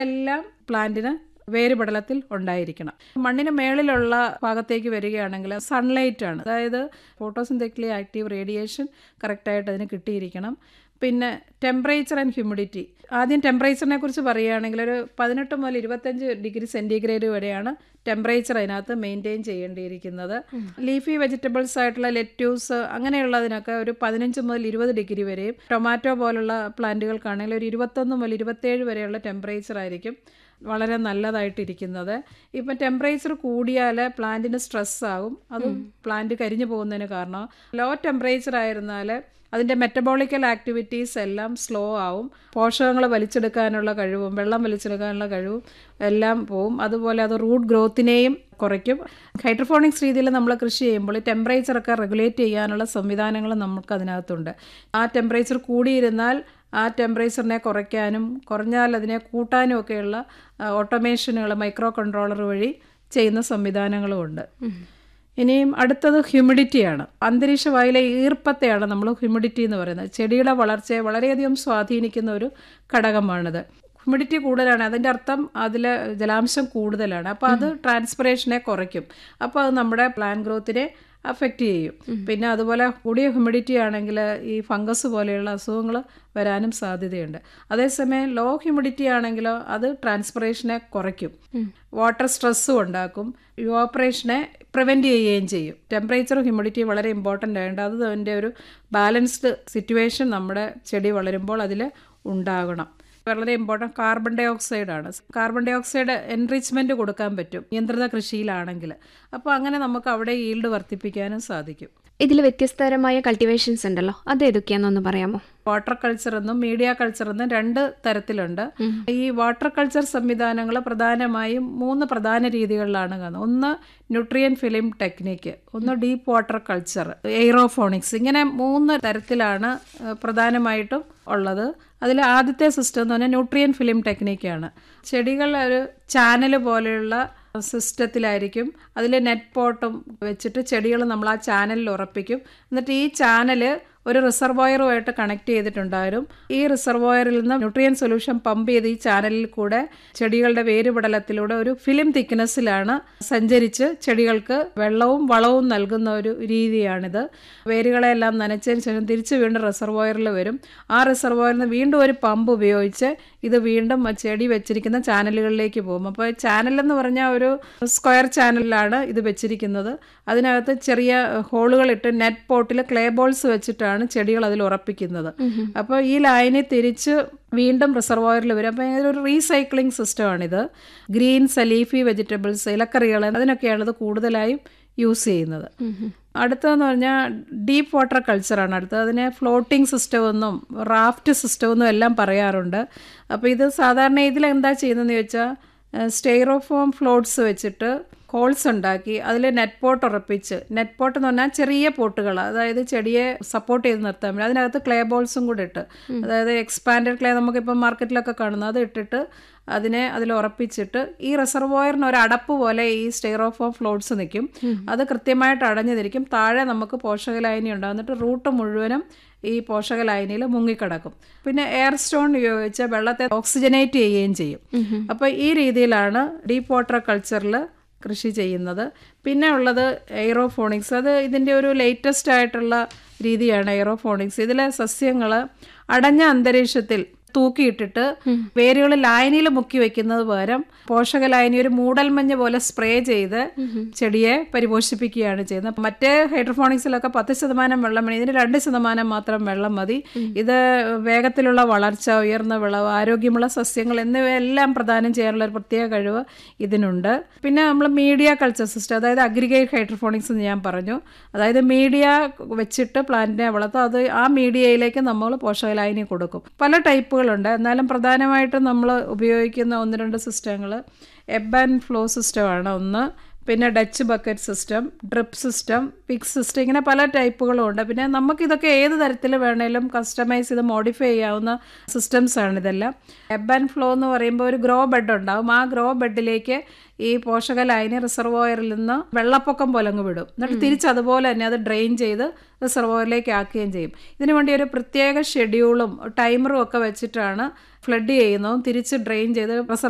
എല്ലാം പ്ലാന്റിന് വേരുപടലത്തിൽ ഉണ്ടായിരിക്കണം മണ്ണിന് മേളിലുള്ള ഭാഗത്തേക്ക് വരികയാണെങ്കിൽ സൺലൈറ്റ് ആണ് അതായത് ഫോട്ടോസിന്തറ്റിക്കലി ആക്റ്റീവ് റേഡിയേഷൻ കറക്റ്റായിട്ട് അതിന് കിട്ടിയിരിക്കണം പിന്നെ ടെമ്പറേച്ചർ ആൻഡ് ഹ്യൂമിഡിറ്റി ആദ്യം ടെമ്പറേച്ചറിനെ കുറിച്ച് പറയുകയാണെങ്കിൽ ഒരു പതിനെട്ട് മുതൽ ഇരുപത്തഞ്ച് ഡിഗ്രി സെൻറ്റിഗ്രേഡ് വരെയാണ് ടെമ്പറേച്ചർ അതിനകത്ത് മെയിൻറ്റെയിൻ ചെയ്യേണ്ടിയിരിക്കുന്നത് ലീഫി വെജിറ്റബിൾസ് ആയിട്ടുള്ള ലെറ്റ്യൂസ് അങ്ങനെയുള്ളതിനൊക്കെ ഒരു പതിനഞ്ച് മുതൽ ഇരുപത് ഡിഗ്രി വരെയും ടൊമാറ്റോ പോലുള്ള പ്ലാന്റുകൾക്കാണെങ്കിൽ ഒരു ഇരുപത്തൊന്ന് മുതൽ ഇരുപത്തേഴ് വരെയുള്ള ടെമ്പറേച്ചർ ആയിരിക്കും വളരെ നല്ലതായിട്ടിരിക്കുന്നത് ഇപ്പം ടെമ്പറേച്ചർ കൂടിയാൽ പ്ലാന്റിന് സ്ട്രെസ് ആകും അതും പ്ലാന്റ് കരിഞ്ഞു പോകുന്നതിന് കാരണം ലോ ടെമ്പറേച്ചർ ആയിരുന്നാൽ അതിൻ്റെ മെറ്റബോളിക്കൽ ആക്ടിവിറ്റീസ് എല്ലാം സ്ലോ ആവും പോഷകങ്ങൾ വലിച്ചെടുക്കാനുള്ള കഴിവും വെള്ളം വലിച്ചെടുക്കാനുള്ള കഴിവും എല്ലാം പോവും അതുപോലെ അത് റൂട്ട് ഗ്രോത്തിനെയും കുറയ്ക്കും ഹൈഡ്രോഫോണിക്സ് രീതിയിൽ നമ്മൾ കൃഷി ചെയ്യുമ്പോൾ ടെമ്പറേച്ചറൊക്കെ റെഗുലേറ്റ് ചെയ്യാനുള്ള സംവിധാനങ്ങൾ നമുക്ക് അതിനകത്തുണ്ട് ആ ടെമ്പറേച്ചർ കൂടിയിരുന്നാൽ ആ ടെമ്പറേച്ചറിനെ കുറയ്ക്കാനും കുറഞ്ഞാൽ അതിനെ കൂട്ടാനും ഒക്കെയുള്ള ഓട്ടോമേഷനുകൾ മൈക്രോ കൺട്രോളർ വഴി ചെയ്യുന്ന സംവിധാനങ്ങളുമുണ്ട് ഇനിയും അടുത്തത് ഹ്യൂമിഡിറ്റിയാണ് അന്തരീക്ഷ വായുവിലെ ഈർപ്പത്തെയാണ് നമ്മൾ ഹ്യൂമിഡിറ്റി എന്ന് പറയുന്നത് ചെടിയുടെ വളർച്ചയെ വളരെയധികം സ്വാധീനിക്കുന്ന ഒരു ഘടകമാണിത് ഹ്യൂമിഡിറ്റി കൂടുതലാണ് അതിൻ്റെ അർത്ഥം അതിൽ ജലാംശം കൂടുതലാണ് അപ്പോൾ അത് ട്രാൻസ്പിറേഷനെ കുറയ്ക്കും അപ്പോൾ അത് നമ്മുടെ പ്ലാൻ ഗ്രോത്തിനെ അഫക്റ്റ് ചെയ്യും പിന്നെ അതുപോലെ കൂടിയ ഹ്യൂമിഡിറ്റി ആണെങ്കിൽ ഈ ഫംഗസ് പോലെയുള്ള അസുഖങ്ങൾ വരാനും സാധ്യതയുണ്ട് അതേസമയം ലോ ഹ്യൂമിഡിറ്റി ആണെങ്കിലോ അത് ട്രാൻസ്പിറേഷനെ കുറയ്ക്കും വാട്ടർ സ്ട്രെസ്സും ഉണ്ടാക്കും യുവോപ്പറേഷനെ പ്രിവെൻറ്റ് ചെയ്യുകയും ചെയ്യും ടെമ്പറേച്ചർ ഹ്യൂമിഡിറ്റി വളരെ ഇമ്പോർട്ടൻ്റ് ആയതുകൊണ്ട് അത് അതിൻ്റെ ഒരു ബാലൻസ്ഡ് സിറ്റുവേഷൻ നമ്മുടെ ചെടി വളരുമ്പോൾ അതിൽ ഉണ്ടാകണം വളരെ ഇമ്പോർട്ടൻറ്റ് കാർബൺ ഡൈ ഓക്സൈഡ് ആണ് കാർബൺ ഡൈ ഓക്സൈഡ് എൻറിച്ച്മെൻറ്റ് കൊടുക്കാൻ പറ്റും നിയന്ത്രിത കൃഷിയിലാണെങ്കിൽ അപ്പോൾ അങ്ങനെ നമുക്ക് അവിടെ ഈൽഡ് വർദ്ധിപ്പിക്കാനും സാധിക്കും ഇതിൽ വ്യത്യസ്തതരമായ കൾട്ടിവേഷൻസ് ഉണ്ടല്ലോ അത് ഏതൊക്കെയാണെന്നൊന്ന് പറയാമോ വാട്ടർ കൾച്ചർ എന്നും മീഡിയ കൾച്ചർ എന്നും രണ്ട് തരത്തിലുണ്ട് ഈ വാട്ടർ കൾച്ചർ സംവിധാനങ്ങൾ പ്രധാനമായും മൂന്ന് പ്രധാന രീതികളിലാണ് കാണുന്നത് ഒന്ന് ന്യൂട്രിയൻ ഫിലിം ടെക്നിക്ക് ഒന്ന് ഡീപ്പ് വാട്ടർ കൾച്ചർ എയ്റോഫോണിക്സ് ഇങ്ങനെ മൂന്ന് തരത്തിലാണ് പ്രധാനമായിട്ടും ഉള്ളത് അതിൽ ആദ്യത്തെ സിസ്റ്റം എന്ന് പറഞ്ഞാൽ ന്യൂട്രിയൻ ഫിലിം ടെക്നിക്കാണ് ചെടികൾ ഒരു ചാനൽ പോലെയുള്ള സിസ്റ്റത്തിലായിരിക്കും അതിൽ നെറ്റ് പോട്ടും വെച്ചിട്ട് ചെടികൾ നമ്മൾ ആ ചാനലിൽ ഉറപ്പിക്കും എന്നിട്ട് ഈ ചാനൽ ഒരു റിസർവോയറുമായിട്ട് കണക്ട് ചെയ്തിട്ടുണ്ടായിരുന്നു ഈ റിസർവോയറിൽ നിന്ന് ന്യൂട്രിയൻ സൊല്യൂഷൻ പമ്പ് ചെയ്ത് ഈ ചാനലിൽ കൂടെ ചെടികളുടെ വേരുപടലത്തിലൂടെ ഒരു ഫിലിം തിക്നെസ്സിലാണ് സഞ്ചരിച്ച് ചെടികൾക്ക് വെള്ളവും വളവും നൽകുന്ന ഒരു രീതിയാണിത് വേരുകളെല്ലാം നനച്ചതിന് ശേഷം തിരിച്ച് വീണ്ടും റിസർവോയറിൽ വരും ആ റിസർവോയറിൽ നിന്ന് വീണ്ടും ഒരു പമ്പ് ഉപയോഗിച്ച് ഇത് വീണ്ടും ചെടി വെച്ചിരിക്കുന്ന ചാനലുകളിലേക്ക് പോകും അപ്പോൾ ചാനൽ എന്ന് പറഞ്ഞാൽ ഒരു സ്ക്വയർ ചാനലിലാണ് ഇത് വെച്ചിരിക്കുന്നത് അതിനകത്ത് ചെറിയ ഹോളുകളിട്ട് നെറ്റ് പോട്ടിൽ ക്ലേ ബോൾസ് വെച്ചിട്ടാണ് ചെടികൾ അതിൽ ഉറപ്പിക്കുന്നത് അപ്പോൾ ഈ ലൈനിൽ തിരിച്ച് വീണ്ടും റിസർവോയറിൽ വരും അപ്പോൾ ഇതൊരു റീസൈക്ലിംഗ് സിസ്റ്റമാണിത് ഗ്രീൻസ് ലീഫി വെജിറ്റബിൾസ് ഇലക്കറികൾ അതിനൊക്കെയാണ് ഇത് കൂടുതലായും യൂസ് ചെയ്യുന്നത് അടുത്തതെന്ന് പറഞ്ഞാൽ ഡീപ്പ് വാട്ടർ കൾച്ചറാണ് അടുത്തത് അതിനെ ഫ്ലോട്ടിംഗ് സിസ്റ്റം എന്നും റാഫ്റ്റ് സിസ്റ്റം എന്നും എല്ലാം പറയാറുണ്ട് അപ്പോൾ ഇത് സാധാരണ ഇതിൽ എന്താ ചെയ്യുന്നതെന്ന് ചോദിച്ചാൽ സ്റ്റെയറോഫോം ഫ്ലോട്ട്സ് വെച്ചിട്ട് ഹോൾസ് ഉണ്ടാക്കി അതിൽ നെറ്റ് പോട്ട് ഉറപ്പിച്ച് നെറ്റ് പോട്ട് എന്ന് പറഞ്ഞാൽ ചെറിയ പോട്ടുകൾ അതായത് ചെടിയെ സപ്പോർട്ട് ചെയ്ത് നിർത്താൻ വേണ്ടി അതിനകത്ത് ക്ലേ ബോൾസും കൂടെ ഇട്ട് അതായത് എക്സ്പാൻഡഡ് ക്ലേ നമുക്കിപ്പോൾ മാർക്കറ്റിലൊക്കെ കാണുന്നത് അത് ഇട്ടിട്ട് അതിനെ അതിൽ ഉറപ്പിച്ചിട്ട് ഈ റിസർവോയറിന് ഒരു അടപ്പ് പോലെ ഈ സ്റ്റെയറോഫോം ഫ്ലോട്ട്സ് നിൽക്കും അത് കൃത്യമായിട്ട് അടഞ്ഞു നിൽക്കും താഴെ നമുക്ക് പോഷകലായനി ഉണ്ടാകും എന്നിട്ട് റൂട്ട് മുഴുവനും ഈ പോഷകലായനിയിൽ മുങ്ങിക്കിടക്കും പിന്നെ എയർ സ്റ്റോൺ ഉപയോഗിച്ച് വെള്ളത്തെ ഓക്സിജനേറ്റ് ചെയ്യുകയും ചെയ്യും അപ്പോൾ ഈ രീതിയിലാണ് ഡീപ്പ് വാട്ടർ കൾച്ചറിൽ കൃഷി ചെയ്യുന്നത് പിന്നെ ഉള്ളത് എയ്റോഫോണിക്സ് അത് ഇതിൻ്റെ ഒരു ലേറ്റസ്റ്റ് ആയിട്ടുള്ള രീതിയാണ് എയ്റോഫോണിക്സ് ഇതിലെ സസ്യങ്ങൾ അടഞ്ഞ അന്തരീക്ഷത്തിൽ തൂക്കിയിട്ടിട്ട് വേരുകൾ ലായനിയിൽ മുക്കി വെക്കുന്നത് പകരം പോഷക ലായനി ഒരു മൂടൽമഞ്ഞ് പോലെ സ്പ്രേ ചെയ്ത് ചെടിയെ പരിപോഷിപ്പിക്കുകയാണ് ചെയ്യുന്നത് മറ്റേ ഹൈഡ്രോഫോണിക്സിലൊക്കെ പത്ത് ശതമാനം വെള്ളം മതി ഇതിന് രണ്ട് ശതമാനം മാത്രം വെള്ളം മതി ഇത് വേഗത്തിലുള്ള വളർച്ച ഉയർന്ന വിളവ് ആരോഗ്യമുള്ള സസ്യങ്ങൾ എന്നിവയെല്ലാം പ്രദാനം ചെയ്യാനുള്ള ഒരു പ്രത്യേക കഴിവ് ഇതിനുണ്ട് പിന്നെ നമ്മൾ മീഡിയ കൾച്ചർ സിസ്റ്റം അതായത് അഗ്രിഗേറ്റ് ഹൈഡ്രോഫോണിക്സ് എന്ന് ഞാൻ പറഞ്ഞു അതായത് മീഡിയ വെച്ചിട്ട് പ്ലാന്റിനെ വളർത്തും അത് ആ മീഡിയയിലേക്ക് നമ്മൾ പോഷകലായനി കൊടുക്കും പല ടൈപ്പുകളുണ്ട് എന്നാലും പ്രധാനമായിട്ടും നമ്മൾ ഉപയോഗിക്കുന്ന ഒന്ന് രണ്ട് സിസ്റ്റങ്ങൾ എബ് ആൻഡ് ഫ്ലോ സിസ്റ്റമാണ് ഒന്ന് പിന്നെ Dutch bucket system drip system പിക്സ് സിസ്റ്റം ഇങ്ങനെ പല ടൈപ്പുകളും ഉണ്ട് പിന്നെ നമുക്കിതൊക്കെ ഏത് തരത്തിൽ വേണേലും കസ്റ്റമൈസ് ചെയ്ത് മോഡിഫൈ ചെയ്യാവുന്ന സിസ്റ്റംസ് ആണ് ഇതെല്ലാം എബ് ആൻഡ് ഫ്ലോ എന്ന് പറയുമ്പോൾ ഒരു ഗ്രോ ബെഡ് ഉണ്ടാവും ആ ഗ്രോ ബെഡിലേക്ക് ഈ പോഷക ലൈന് റിസർവോയറിൽ നിന്ന് വെള്ളപ്പൊക്കം പോലെ അങ്ങ് വിടും എന്നിട്ട് തിരിച്ച് അതുപോലെ തന്നെ അത് ഡ്രെയിൻ ചെയ്ത് റിസർവോയറിലേക്ക് ആക്കുകയും ചെയ്യും ഇതിനു വേണ്ടി ഒരു പ്രത്യേക ഷെഡ്യൂളും ടൈമറും ഒക്കെ വെച്ചിട്ടാണ് ഫ്ലഡ് ചെയ്യുന്നതും തിരിച്ച് ഡ്രെയിൻ ചെയ്ത്